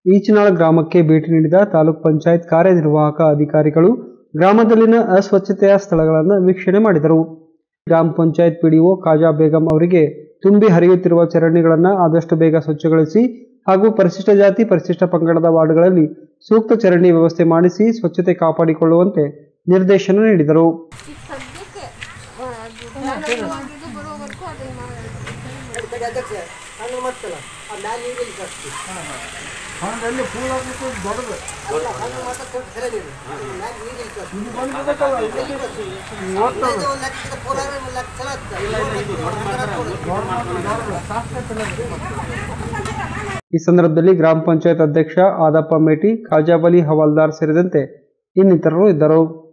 ಈಚನಾಳ ಗ್ರಾಮಕ್ಕೆ ಭೇಟಿ ನೀಡಿದ ತಾಲೂಕ್ ಪಂಚಾಯತ್ ಕಾರ್ಯನಿರ್ವಾಹಕ ಅಧಿಕಾರಿಗಳು ಗ್ರಾಮದಲ್ಲಿನ ಅಸ್ವಚ್ಛತೆಯ ಸ್ಥಳಗಳನ್ನು ವೀಕ್ಷಣೆ ಮಾಡಿದರು ಗ್ರಾಮ ಪಂಚಾಯತ್ ಪಿಡಿಒ ಖಾಜಾ ಬೇಗಂ ಅವರಿಗೆ ತುಂಬಿ ಹರಿಯುತ್ತಿರುವ ಚರಂಡಿಗಳನ್ನು ಆದಷ್ಟು ಬೇಗ ಸ್ವಚ್ಛಗೊಳಿಸಿ ಹಾಗೂ ಪರಿಶಿಷ್ಟ ಜಾತಿ ಪರಿಶಿಷ್ಟ ಪಂಗಡದ ವಾರ್ಡ್ಗಳಲ್ಲಿ ಸೂಕ್ತ ಚರಂಡಿ ವ್ಯವಸ್ಥೆ ಮಾಡಿಸಿ ಸ್ವಚ್ಛತೆ ಕಾಪಾಡಿಕೊಳ್ಳುವಂತೆ ನಿರ್ದೇಶನ ನೀಡಿದರು ಈಗ ಸದ್ಯಕ್ಕೆ ಆ, ಅದು ಜ್ಞಾನವಾಗಿದ್ದು ಬರೋವರೆಗೂ ಅದನ್ನ ಮಾಡಿ ಕಡೆ ಅಧ್ಯಕ್ಷ ಹಣ್ಣು ಮಾಡ್ತಲ್ಲ ಆ ಮ್ಯಾಲೆ ನೀರಿಲ್ಲ ಜಾಸ್ತಿ ಹಂಗಲ್ಲಿ ಫೂಲ್ ಆಗ್ಬಿಟ್ಟು ದೊಡ್ಡದು ಅಲ್ಲ ಹಣ್ಣು ಮಾತ್ರ ಸ್ವಲ್ಪ ಸರಿಯಾಗಿದೆ ಮ್ಯಾಲೆ ನೀರಿಲ್ಲ ಜಾಸ್ತಿ ಇದು ಬಂದ್ಬಿಟ್ಟಲ್ಲ ಇದು ಒಂದು ಲೆಕ್ಕದ ಪೂರಾವೆ ಒಂದು ಲೆಕ್ಕ ಚಲೋ ಈ ಸಂದರ್ಭದಲ್ಲಿ ಗ್ರಾಮ ಪಂಚಾಯತ್ ಅಧ್ಯಕ್ಷ ಆದಪ್ಪ ಮೇಟಿ ಖಾಜಾಬಲಿ ಹವಾಲ್ದಾರ್ ಸೇರಿದಂತೆ ಇನ್ನಿತರರು ಇದ್ದರು